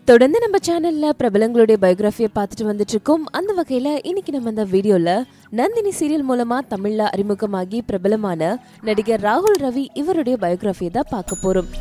தொடர்ந்து நம்ம சேனல்ல பிரபலங்களுடைய பயோகிராஃபியை பார்த்துட்டு வந்துட்டு இருக்கோம் அந்த வகையில இன்னைக்கு நம்ம இந்த வீடியோல நந்தினி சீரியல் மூலமா தமிழ்ல அறிமுகமாகி பிரபலமான நடிகர் ராகுல் ரவி இவருடைய பயோகிராஃபியை தான் பார்க்க போறோம்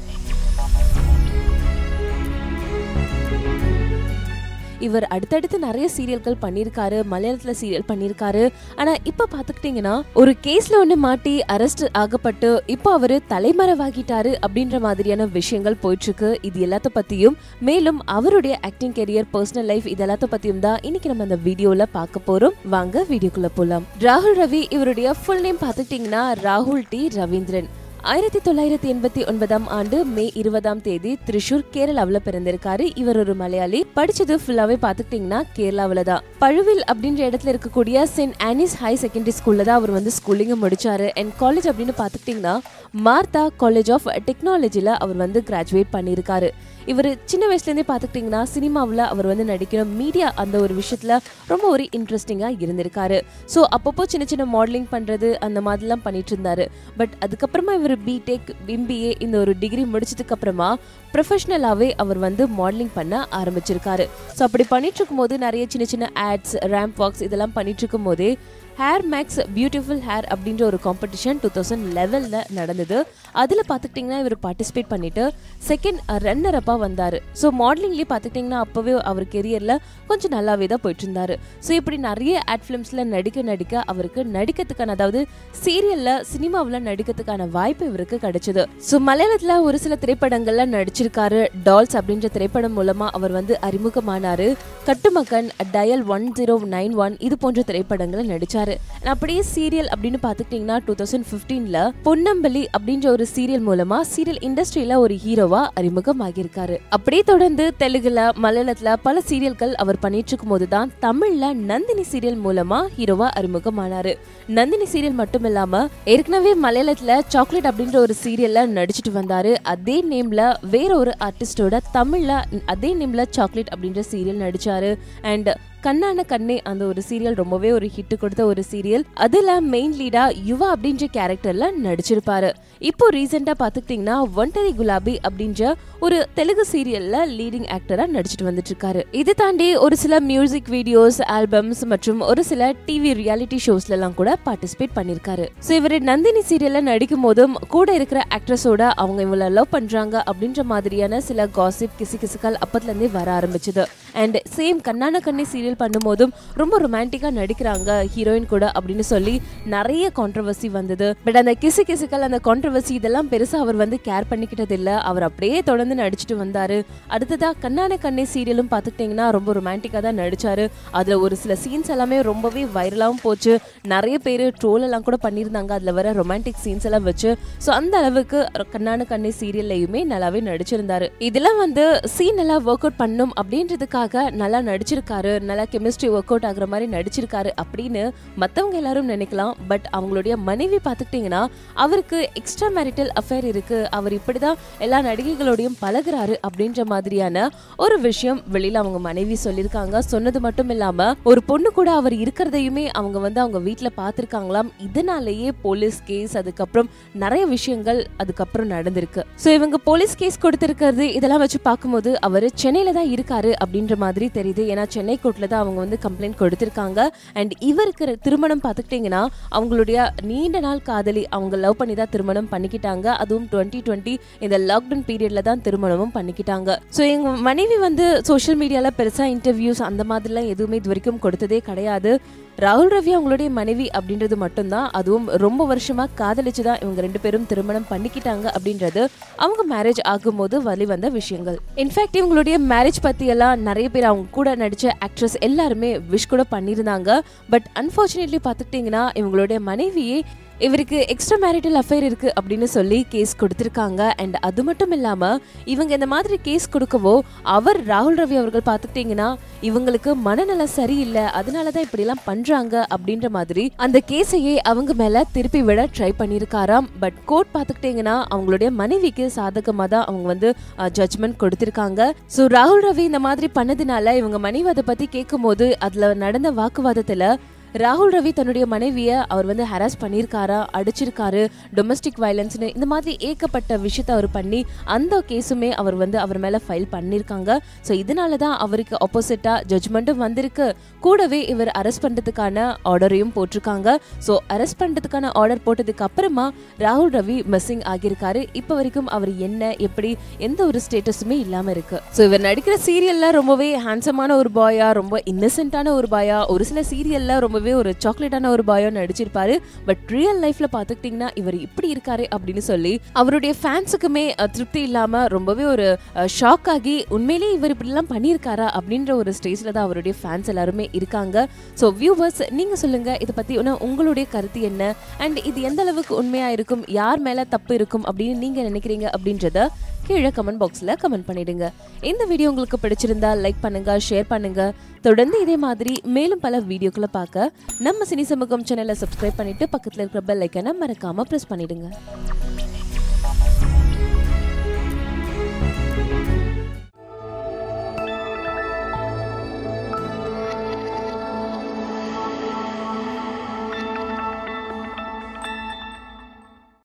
இவர் அடுத்தடுத்து நிறைய சீரியல்கள் பண்ணியிருக்காரு மலையாளத்துல சீரியல் பண்ணியிருக்காரு ஆனா இப்ப பாத்துக்கிட்டீங்கன்னா ஒரு கேஸ்ல ஒண்ணு மாட்டி அரெஸ்ட் ஆகப்பட்டு இப்போ அவரு தலைமறைவாகிட்டாரு அப்படின்ற மாதிரியான விஷயங்கள் போயிட்டு இருக்கு இது எல்லாத்த பத்தியும் மேலும் அவருடைய ஆக்டிங் கெரியர் பர்சனல் லைஃப் இது எல்லாத்த பத்தியும் தான் இன்னைக்கு நம்ம இந்த வீடியோல பார்க்க போறோம் வாங்க வீடியோக்குள்ள போலாம் ராகுல் ரவி இவருடைய ஃபுல் நேம் பாத்துக்கிட்டீங்கன்னா ராகுல் டி ரவீந்திரன் ஆயிரத்தி தொள்ளாயிரத்தி எண்பத்தி ஒன்பதாம் ஆண்டு மே இருபதாம் தேதி திரிஷூர் கேரளாவுல பிறந்திருக்காரு இவர் ஒரு மலையாளி படிச்சது ஃபுல்லாவே பாத்துக்கிட்டீங்கன்னா கேரளாவுல தான் பழுவில் அப்படின்ற இடத்துல இருக்கக்கூடிய சென்ட் ஆனிஸ் ஹை செகண்டரி ஸ்கூல்ல தான் அவர் வந்து ஸ்கூலிங்க முடிச்சாரு அண்ட் காலேஜ் அப்படின்னு பாத்துக்கிட்டீங்கன்னா மார்த்தா காலேஜ் ஆஃப் டெக்னாலஜில அவர் வந்து கிராஜுவேட் பண்ணியிருக்காரு இவர் சின்ன வயசுலேருந்தே பார்த்துக்கிட்டிங்கன்னா சினிமாவில் அவர் வந்து நடிக்கணும் மீடியா அந்த ஒரு விஷயத்தில் ரொம்ப ஒரு இன்ட்ரெஸ்டிங்காக இருந்திருக்காரு ஸோ அப்பப்போ சின்ன சின்ன மாடலிங் பண்ணுறது அந்த மாதிரிலாம் பண்ணிட்டு இருந்தாரு பட் அதுக்கப்புறமா இவர் பிடெக் எம்பிஏ இந்த ஒரு டிகிரி முடிச்சதுக்கு அப்புறமா ப்ரொஃபஷ்னலாகவே அவர் வந்து மாடலிங் பண்ண ஆரம்பிச்சிருக்காரு ஸோ அப்படி பண்ணிட்டு இருக்கும்போது நிறைய சின்ன சின்ன ஆட்ஸ் ரேம்ப் வாக்ஸ் இதெல்லாம் பண்ணிட்டு இருக்கும் போதே ஹேர் மேக்ஸ் பியூட்டிஃபுல் ஹேர் அப்படின்ற ஒரு காம்படிஷன் டூ தௌசண்ட் லெவலில் நடந்தது அதில் பார்த்துக்கிட்டிங்கன்னா இவர் பார்ட்டிசிபேட் பண்ணிட்டு செகண்ட் ரன்னர் அப்பாக வந்தார் ஸோ மாடலிங்லேயே பார்த்துக்கிட்டிங்கன்னா அப்போவே அவர் கெரியரில் கொஞ்சம் நல்லாவே தான் போயிட்டு இருந்தார் ஸோ இப்படி நிறைய ஆட் ஃபிலிம்ஸில் நடிக்க நடிக்க அவருக்கு நடிக்கிறதுக்கான அதாவது சீரியலில் சினிமாவில் நடிக்கிறதுக்கான வாய்ப்பு இவருக்கு கிடைச்சது ஸோ மலையாளத்தில் ஒரு சில திரைப்படங்களில் நடிச்சிருக்காரு டால்ஸ் அப்படின்ற திரைப்படம் மூலமாக அவர் வந்து அறிமுகமானாரு கட்டுமக்கன் dial one zero nine one இது போன்ற திரைப்படங்களை நடிச்சாரு அப்படியே சீரியல் அப்படின்னு பாத்துக்கிட்டீங்கன்னா டூ தௌசண்ட் பிப்டீன்ல பொன்னம்பலி அப்படின்ற ஒரு சீரியல் மூலமா சீரியல் இண்டஸ்ட்ரியில ஒரு ஹீரோவா அறிமுகமாகியிருக்காரு அப்படியே தொடர்ந்து தெலுங்குல மலையாளத்துல பல சீரியல்கள் அவர் பண்ணிட்டு இருக்கும் போதுதான் தமிழ்ல நந்தினி சீரியல் மூலமா ஹீரோவா அறிமுகமானாரு நந்தினி சீரியல் மட்டும் இல்லாம ஏற்கனவே மலையாளத்துல சாக்லேட் அப்படின்ற ஒரு சீரியல்ல நடிச்சிட்டு வந்தாரு அதே நேம்ல வேற ஒரு ஆர்டிஸ்டோட தமிழ்ல அதே நேம்ல சாக்லேட் அப்படின்ற சீரியல் நடிச்சாரு அண்ட் கண்ணான கண்ணே அந்த ஒரு சீரியல் ரொம்பவே ஒரு ஹிட் கொடுத்த ஒரு சீரியல் அதுல மெயின் லீடா யுவா அப்படின்ற கேரக்டர்ல நடிச்சிருப்பாரு இப்போ ரீசெண்டா பாத்துக்கிட்டீங்கன்னா ஒன்டரி குலாபி அப்படின்ற ஒரு தெலுங்கு சீரியல்ல லீடிங் ஆக்டரா நடிச்சிட்டு வந்துட்டு இருக்காரு இது தாண்டி ஒரு சில மியூசிக் வீடியோஸ் ஆல்பம்ஸ் மற்றும் ஒரு சில டிவி ரியாலிட்டி ஷோஸ்ல எல்லாம் கூட பார்ட்டிசிபேட் பண்ணிருக்காரு ஸோ இவர் நந்தினி சீரியல்ல நடிக்கும் போதும் கூட இருக்கிற ஆக்ட்ரஸோட அவங்க இவள லவ் பண்றாங்க அப்படின்ற மாதிரியான சில காசிப் கிசு கிசுக்கள் அப்பத்துல இருந்தே வர ஆரம்பிச்சது அண்ட் சேம் கண்ணான கண்ணி சீரியல் பண்ணும்போதும் ரொம்ப ரொமான்டிக்கா நடிக்கிறாங்க ஹீரோயின் கூட அப்படின்னு சொல்லி நிறைய கான்ட்ரவர்சி வந்தது பட் அந்த கிசு கிசுக்கள் அந்த கான்ட்ரவர்சி இதெல்லாம் பெருசா அவர் வந்து கேர் பண்ணிக்கிட்டது இல்ல அவர் அப்படியே தொடர்ந்து நடிச்சிட்டு வந்தாரு அடுத்ததா கண்ணான கண்ணே சீரியலும் பார்த்துக்கிட்டிங்கன்னா ரொம்ப ரொமான்டிக்கா தான் நடிச்சாரு அதுல ஒரு சில சீன்ஸ் எல்லாமே ரொம்பவே வைரலாகவும் போச்சு நிறைய பேர் ட்ரோல் எல்லாம் கூட பண்ணியிருந்தாங்க அதுல வர ரொமான்டிக் சீன்ஸ் எல்லாம் வச்சு ஸோ அந்த அளவுக்கு கண்ணான கண்ணே சீரியல்லையுமே நல்லாவே நடிச்சிருந்தாரு இதெல்லாம் வந்து சீன் எல்லாம் ஒர்க் அவுட் பண்ணும் அப்படின்றதுக்காக நல்லா நடிச்சிருக்காரு நல்லா கெமிஸ்ட்ரி ஒர்க் அவுட் ஆகுற மாதிரி நடிச்சிருக்காரு அப்படின்னு மத்தவங்க எல்லாரும் நினைக்கலாம் பட் அவங்களுடைய மனைவி பார்த்துக்கிட்டிங்கன்னா அவருக்கு எக்ஸ்ட்ரா மேரிட்டல் அஃபேர் இருக்கு அவர் இப்படிதான் எல்லா நடிகைகளோடையும் பழகுறாரு அப்படின்ற மாதிரியான ஒரு விஷயம் வெளியில அவங்க மனைவி சொல்லியிருக்காங்க சொன்னது மட்டும் இல்லாம ஒரு பொண்ணு கூட அவர் இருக்கிறதையுமே அவங்க வந்து அவங்க வீட்டுல பார்த்திருக்காங்களாம் இதனாலேயே போலீஸ் கேஸ் அதுக்கப்புறம் நிறைய விஷயங்கள் அதுக்கப்புறம் நடந்திருக்கு ஸோ இவங்க போலீஸ் கேஸ் கொடுத்திருக்கிறது இதெல்லாம் வச்சு பார்க்கும்போது அவர் சென்னையில தான் இருக்காரு அப்படின்ற மாதிரி தெரியுது ஏன்னா சென்னை கோர்ட்ல தான் அவங்க வந்து கம்ப்ளைண்ட் கொடுத்திருக்காங்க அண்ட் இவருக்கு திருமணம் பார்த்துக்கிட்டிங்கன்னா அவங்களுடைய நீண்ட நாள் காதலி அவங்க லவ் பண்ணி தான் திருமணம் பண்ணிக்கிட்டாங்க அதுவும் டுவெண்ட்டி டுவெண்ட்டி இந்த லாக்டவுன் பீரியட்ல தான் திருமணமும் பண்ணிக்கிட்டாங்க ஸோ எங்க மனைவி வந்து சோஷியல் மீடியால பெருசா இன்டர்வியூஸ் அந்த மாதிரிலாம் எதுவுமே இது வரைக்கும் கொடுத்ததே கிடையாது ராகுல் ரவி அவங்களுடைய மனைவி அப்படின்றது மட்டும்தான் அதுவும் ரொம்ப வருஷமா காதலிச்சு தான் இவங்க ரெண்டு பேரும் திருமணம் பண்ணிக்கிட்டாங்க அப்படின்றது அவங்க மேரேஜ் ஆகும்போது வெளிவந்த விஷயங்கள் இன்ஃபேக்ட் இவங்களுடைய மேரேஜ் பத்தி எல்லாம் நிறைய பேர் அவங்க கூட நடிச்ச ஆக்ட்ரஸ் எல்லாருமே விஷ் கூட பண்ணியிருந்தாங்க பட் அன்பார்ச்சுனேட்லி பார்த்துக்கிட்டிங்கன்னா இவங்களுடைய மனைவியே இவருக்கு எக்ஸ்ட்ரா மேரிட்டல் அஃபேர் இருக்கு அப்படின்னு சொல்லி கேஸ் கொடுத்திருக்காங்க அண்ட் அது மட்டும் இல்லாம இவங்க இந்த மாதிரி கேஸ் கொடுக்கவோ அவர் ராகுல் ரவி அவர்கள் பார்த்துக்கிட்டீங்கன்னா இவங்களுக்கு மனநலம் சரியில்லை அதனாலதான் இப்படி எல்லாம் பண்றாங்க அப்படின்ற மாதிரி அந்த கேஸையே அவங்க மேல திருப்பி விட ட்ரை பண்ணியிருக்காராம் பட் கோர்ட் பார்த்துக்கிட்டீங்கன்னா அவங்களுடைய மனைவிக்கு சாதகமா தான் அவங்க வந்து ஜட்ஜ்மெண்ட் கொடுத்திருக்காங்க ஸோ ராகுல் ரவி இந்த மாதிரி பண்ணதுனால இவங்க மனைவி அதை பத்தி கேட்கும் போது அதுல நடந்த வாக்குவாதத்துல ராகுல் ரவி தன்னுடைய மனைவியை அவர் வந்து ஹராஸ் பண்ணியிருக்காரா அடிச்சிருக்காரு டொமஸ்டிக் வயலன்ஸ்னு இந்த மாதிரி ஏகப்பட்ட விஷயத்த அவர் பண்ணி அந்த கேஸுமே அவர் வந்து அவர் மேல ஃபைல் பண்ணியிருக்காங்க ஸோ இதனால தான் அவருக்கு ஆப்போசிட்டா ஜட்ஜ்மெண்ட்டும் வந்திருக்கு கூடவே இவர் அரெஸ்ட் பண்றதுக்கான ஆர்டரையும் போட்டிருக்காங்க ஸோ அரெஸ்ட் பண்றதுக்கான ஆர்டர் போட்டதுக்கு அப்புறமா ராகுல் ரவி மிஸ்ஸிங் ஆகியிருக்காரு இப்போ வரைக்கும் அவர் என்ன எப்படி எந்த ஒரு ஸ்டேட்டஸுமே இல்லாம இருக்கு ஸோ இவர் நடிக்கிற சீரியல்ல ரொம்பவே ஹேண்ட்ஸமான ஒரு பாயா ரொம்ப இன்னசென்ட்டான ஒரு பாயா ஒரு சில சீரியல்ல ரொம்பவே ஒரு சாக்லேட்டான ஒரு பாயா நடிச்சிருப்பாரு பட் ரியல் லைஃப்ல பாத்துக்கிட்டீங்கன்னா இவர் இப்படி இருக்காரு அப்படின்னு சொல்லி அவருடைய ஃபேன்ஸுக்குமே அஹ், திருப்தி இல்லாம ரொம்பவே ஒரு ஷாக் ஆகி உண்மையிலேயே இவர் இப்படிலாம் பண்ணியிருக்காரா அப்படின்ற ஒரு ஸ்டேஜ்ல தான் அவருடைய ஃபேன்ஸ் எல்லாருமே இருக்காங்க ஸோ வியூவர்ஸ் நீங்க சொல்லுங்க இதை பத்தி இன்னும் உங்களுடைய கருத்து என்ன அண்ட் இது எந்த அளவுக்கு உண்மையா இருக்கும் யார் மேல தப்பு இருக்கும் அப்படின்னு நீங்க நினைக்கிறீங்க அப்படின்றத கீழே கமெண்ட் பாக்ஸ்ல கமெண்ட் பண்ணிடுங்க இந்த வீடியோ உங்களுக்கு பிடிச்சிருந்தா லைக் பண்ணுங்க ஷேர் பண்ணுங்க தொடர்ந்து இதே மாதிரி மேலும் பல வீடியோக்களை பார்க்க நம்ம சினி சமூகம் சேனலை சப்ஸ்கிரைப் பண்ணிட்டு பக்கத்துல இருக்கிற பெல் ஐக்கனை மறக்காம பிரஸ் பண்ணிடுங்க